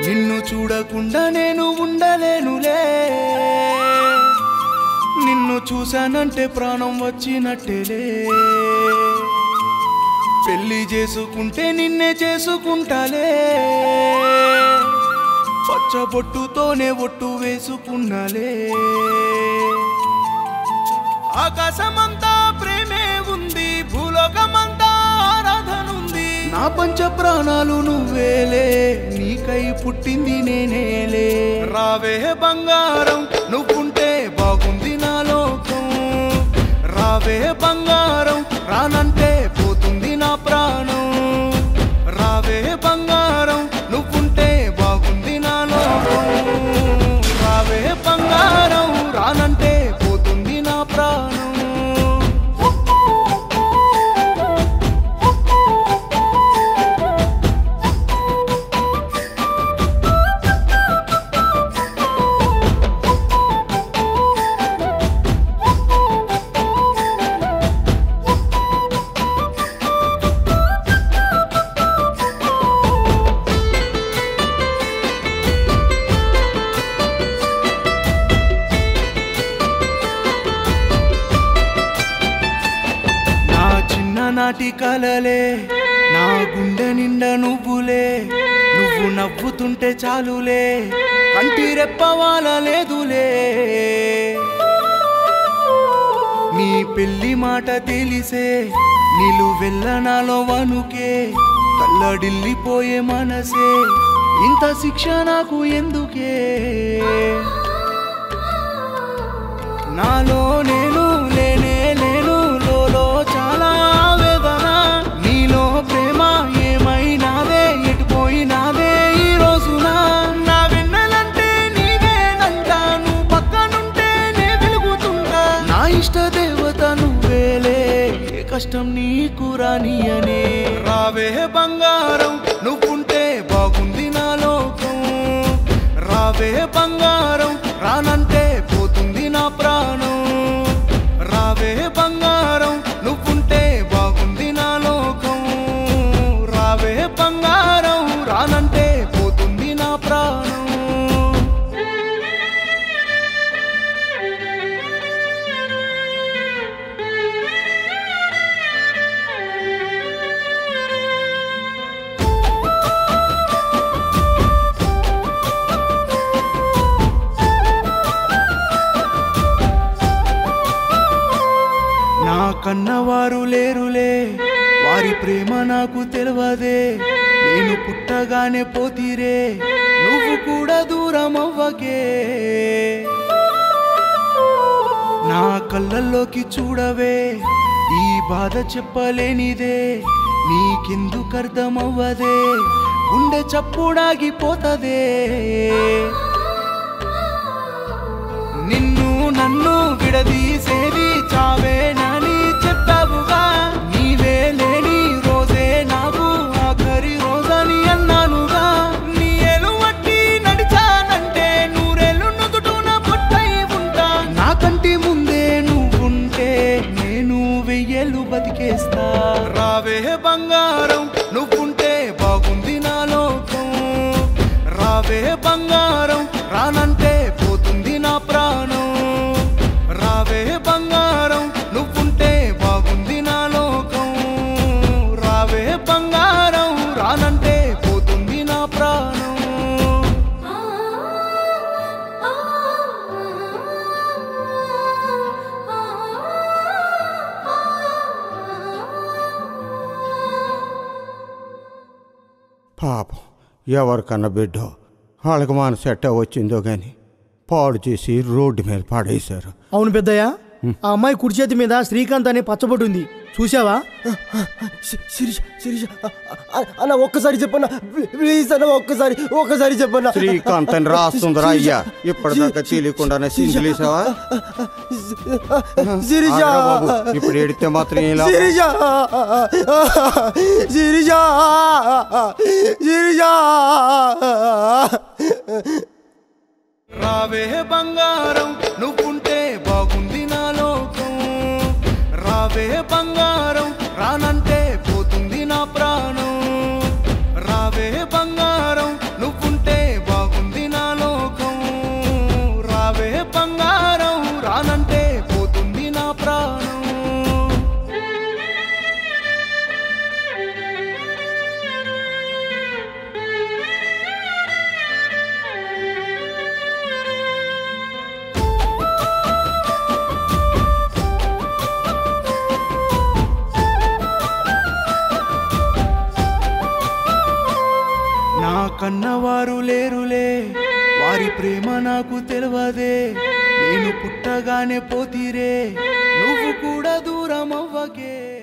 నిన్ను చూడకుండా నేను ఉండలేనులే నిన్ను చూశానంటే ప్రాణం వచ్చినట్టేలే పెళ్లి చేసుకుంటే నిన్నే చేసుకుంటాలే పచ్చబొట్టుతోనే ఒట్టు వేసుకున్నాలే ఆకాశమంతా ప్రేమే ఉంది భూలోకమంతా ఆరాధనుంది నా పంచ ప్రాణాలు నువ్వేలే నీకై పుట్టింది నేనేలే రావే బంగారం నువ్వుంటే బాగుంది నా లోకం రావే బంగారం రానంటే పోతుంది నా ప్రాణం రావే బంగారం నువ్వుంటే బాగుంది నా లోకం రావే బంగారం రానంటే పోతుంది నా ప్రాణం నా చిన్ననాటి కలలే నా గుండె నిండా నువ్వులే నువ్వు నవ్వుతుంటే చాలులే కంటి రెప్పవాల లేదులే నీ పెళ్లి మాట తెలిసే నీలు వెళ్ళనాలో వనుకే కల్లడిల్లిపోయే మనసే ఇంత శిక్ష నాకు ఎందుకే నాలో నేను లేనే లేను లోలో చాలా వేదన నీలో ప్రేమ ఏమైనాదే ఎటుపోయినాదే ఈ రోజున నా వెన్నెలంటే నీవేనంట నువ్వు పక్కనుంటే నే వెలుగుతుంటా నా ఇష్ట దేవత నువ్వేలే ఏ కష్టం నీకు రానియనే రావే బంగారం నువ్వుంటే బాగుంది నా లోకం రావే బంగారం రానంటే పోతుంది నా ప్రాణం రావే బంగారం నువ్వుంటే బాగుంది నా లోకం రావే బంగారం రానంటే పోతుంది నా ప్రాణం నా కన్నవారు లేరులే వారి ప్రేమ నాకు తెలియదే నేను పుట్టగానే పోతీరే నువ్వు కూడా దూరం అవ్వకే నా కళ్ళల్లోకి చూడవే ఈ బాధ చెప్పలేనిదే నీకెందుకు అర్థమవ్వదే గుండె చప్పుడాగిపోతదే నిన్ను నన్ను విడదీసేది చావేనని చెప్పావుగా నీవే లేని రోజే నాకు ఆఖరి రోజని అన్నానుగా నీ ఎలువట్టి నడిచానంటే నూరేళ్ళు నుదుటున పొట్టై ఉంటా నా కంటి ముందే నువ్వుంటే నేను వెయ్యేళ్ళు బతికేస్తా రావే బంగారం నువ్వుంటే బాగుంది నా లోకం రావే బంగారం రానంటే పోతుంది నా ప్రాణం రావే బంగారం నువ్వుంటే బాగుంది నా లోకం రావే బంగారం రానంటే పోతుంది నా ప్రాణం పాపం ఎవరికన్నా బిడ్డో వాళ్ళకి మనసు ఎట్టా వచ్చిందో కానీ పాడు చేసి రోడ్డు మీద పాడేశారు అవును పెద్దయ్య ఆ అమ్మాయి కుడి చేతి మీద శ్రీకాంత్ అనే పచ్చబొట్టు ఉంది చూసావా శిరీష శిరీష అన్న ఒక్కసారి చెప్పన్నా ప్లీజ్ అన్న ఒక్కసారి ఒక్కసారి చెప్పన్నా శ్రీకాంత్ అని రాస్తుందిరా అయ్యా ఇప్పటిదాకా తెలియకుండానే సింగిలేసావా శిరీష ఆగ్రా బాబు, ఇప్పుడు ఎడితే మాత్రం ఇలా శిరీష శిరీష శిరీష రావే బంగారం నువ్వుంటే బాగుంది నా లోకం రావే బంగారం రానంటే పోతుంది నా ప్రాణం రావే బంగారం నువ్వుంటే కన్నవారు లేరులే వారి ప్రేమ నాకు తెలియదే నేను పుట్టగానే పోతీరే నువ్వు కూడా దూరం అవ్వకే